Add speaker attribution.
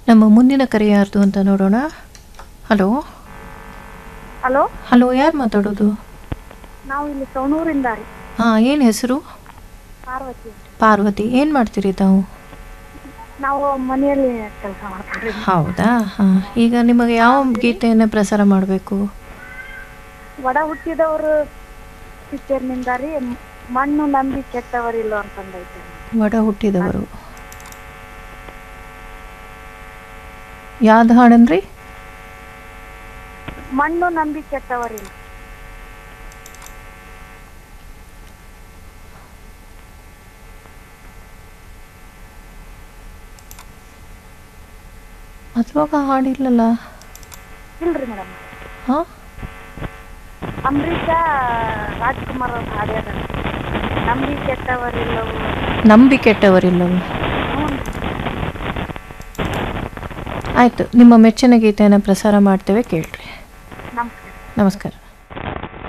Speaker 1: ನಮ್ಮ ಮುಂದಿನ ಕರೆ ಯಾರ್ದು ಅಂತ ನೋಡೋಣ ಹಲೋ
Speaker 2: ಹಲೋ
Speaker 1: ಹಲೋ ಯಾರು ಮಾತಾಡೋದು
Speaker 2: ನಾವು ಇಲ್ಲಿ ಸವಣೂರಿಂದ ರೀ
Speaker 1: ಹಾಂ ಏನು ಹೆಸರು
Speaker 2: ಪಾರ್ವತಿ
Speaker 1: ಪಾರ್ವತಿ ಏನು ಮಾಡ್ತೀರಿ ತಾವು
Speaker 2: ನಾವು ಮನೆಯಲ್ಲಿ ಕೆಲಸ ಮಾಡ್ತೀವಿ
Speaker 1: ಹೌದಾ ಹಾಂ ಈಗ ನಿಮಗೆ ಯಾವ ಗೀತೆಯನ್ನು ಪ್ರಸಾರ ಮಾಡಬೇಕು
Speaker 2: ಒಡ ಹುಟ್ಟಿದವರು ಪಿಕ್ಚರ್ನಿಂದ ರೀ ಮಣ್ಣು ನಂಬಿ ಕೆಟ್ಟವರಿಲ್ಲ ಅಂತಂದೈತೆ
Speaker 1: ಒಡ ಹುಟ್ಟಿದವರು ಯಾವ್ದು ಹಾಡನ್ರಿ
Speaker 2: ಮಣ್ಣು ನಂಬಿ ಕೆಟ್ಟವರಿಲ್ಲ
Speaker 1: ಅದ್ರಾಗ ಹಾಡಿಲ್ಲಲ್ಲ
Speaker 2: ಇಲ್ರಿ ಮೇಡಮ್
Speaker 1: ಹಾಂ
Speaker 2: ಅಂಬರೀಷ ರಾಜ್ಕುಮಾರ್ ಅವ್ರ ಹಾಡ್ಯಾರ ನಂಬಿ ಕೆಟ್ಟವರಿಲ್ಲವು
Speaker 1: ನಂಬಿ ಕೆಟ್ಟವರಿಲ್ಲವು
Speaker 2: ಹ್ಞೂ
Speaker 1: ಆಯಿತು ನಿಮ್ಮ ಮೆಚ್ಚಿನ ಗೀತೆಯನ್ನು ಪ್ರಸಾರ ಮಾಡ್ತೇವೆ ಕೇಳ್ರಿ
Speaker 2: ನಮಸ್ಕಾರ
Speaker 1: ನಮಸ್ಕಾರ